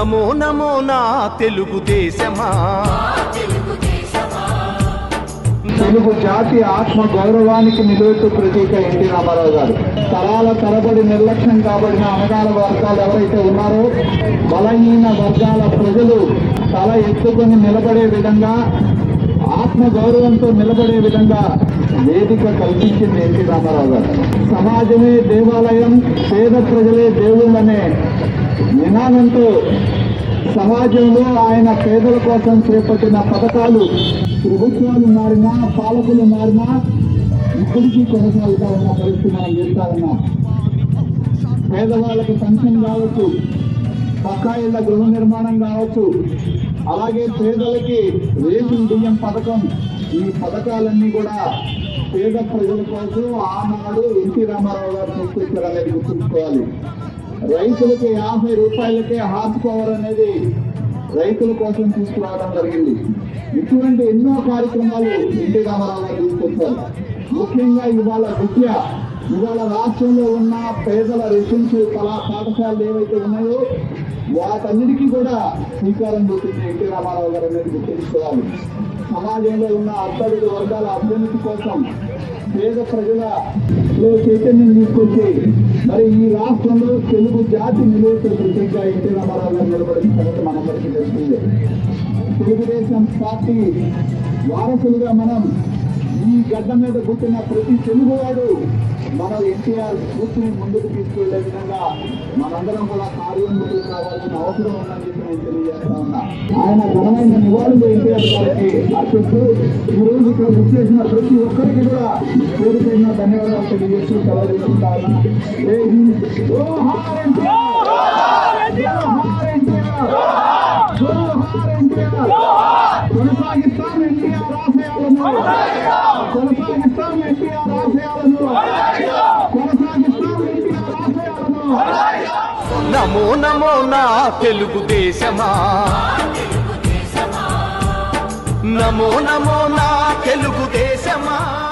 నమో నమో నా తెలుగుదేశమా తెలుగు జాతి ఆత్మ గౌరవానికి నిలువెత్తు ప్రతీక ఎన్టీ రామారావు గారు తరాల తరబడి నిర్లక్ష్యం కాబడిన అనగాల వర్గాలు ఎవరైతే ఉన్నారో బలహీన వర్గాల ప్రజలు తల ఎత్తుకొని నిలబడే విధంగా ఆత్మ గౌరవంతో నిలబడే విధంగా వేదిక కల్పించింది ఎన్టీ రామారావు గారు సమాజమే దేవాలయం పేద ప్రజలే దేవుళ్ళనే నినాదంతో సమాజంలో ఆయన పేదల కోసం చేపట్టిన పథకాలు ప్రభుత్వాలు మారినా పాలకులు మారినా ఇప్పటికీ కొనసాగుతా ఉన్న పరిస్థితి మనం చూస్తా ఉన్నాం పేదవాళ్ళకి పెన్షన్ కావచ్చు పక్కా ఇళ్ల గృహ నిర్మాణం కావచ్చు అలాగే పేదలకి రేషన్ బియ్యం పథకం ఈ పథకాలన్నీ కూడా పేద ప్రజల కోసం ఆనాడు ఎన్టీ రామారావు గారు తీసుకొచ్చారనేది గుర్తుంచుకోవాలి రైతులకి యాభై రూపాయలకే హార్స్ పవర్ అనేది రైతుల కోసం తీసుకురావడం జరిగింది ఇటువంటి ఎన్నో కార్యక్రమాలు ఎన్టీ రామారావు గారు తీసుకొచ్చారు ముఖ్యంగా ఇవాళ విద్య ఇవాళ రాష్ట్రంలో ఉన్న పేదల రెసిడెన్షియల్ కళా పాఠశాలలు ఏవైతే ఉన్నాయో వాటన్నిటికీ కూడా శ్రీకారం చుట్టింది ఎన్టీ రామారావు గారు అనేది గుర్తుంచుకోవాలి సమాజంలో ఉన్న అట్టడుగు వర్గాల అభ్యున్నతి కోసం పేద ప్రజలలో చైతన్యం తీసుకొచ్చి మరి ఈ రాష్ట్రంలో తెలుగు జాతి నిలువెత్తు ప్రత్యేకంగా ఎన్టీ రామారావు గారు నిలబడిన సంగతి మనందరికీ తెలిసిందే తెలుగుదేశం పార్టీ వారసులుగా మనం ఈ గడ్డ మీద పుట్టిన ప్రతి తెలుగువాడు మన ఎన్టీఆర్ స్ఫూర్తిని ముందుకు తీసుకెళ్లే విధంగా మనందరం కూడా కార్యోన్ముఖులు కావాల్సిన అవసరం ఉందని చెప్పి నేను తెలియజేస్తా ఉన్నా ఆయన ఘనమైన నివాళులు ఎన్టీఆర్ గారికి అర్పిస్తూ ఈ రోజు ఇక్కడ విచ్చేసిన ప్రతి ఒక్కరికి కూడా పేరుపైన ధన్యవాదాలు తెలియజేస్తూ సెలవు తీసుకుంటా ఉన్నా జై హింద్ జోహార్ ఎన్టీఆర్! జోహార్ ఎన్టీఆర్! జోహార్ ఎన్టీఆర్! కొనసాగిస్తాం ఎన్టీఆర్ ఆశయాలను కొనసాగిస్తాం ఎన్టీఆర్ ఆశయాలను కొనసాగిస్తాం ఎన్టీఆర్ ఆశయాలను నమో నమో నా తెలుగుదేశమా నమో నమో నా తెలుగుదేశమా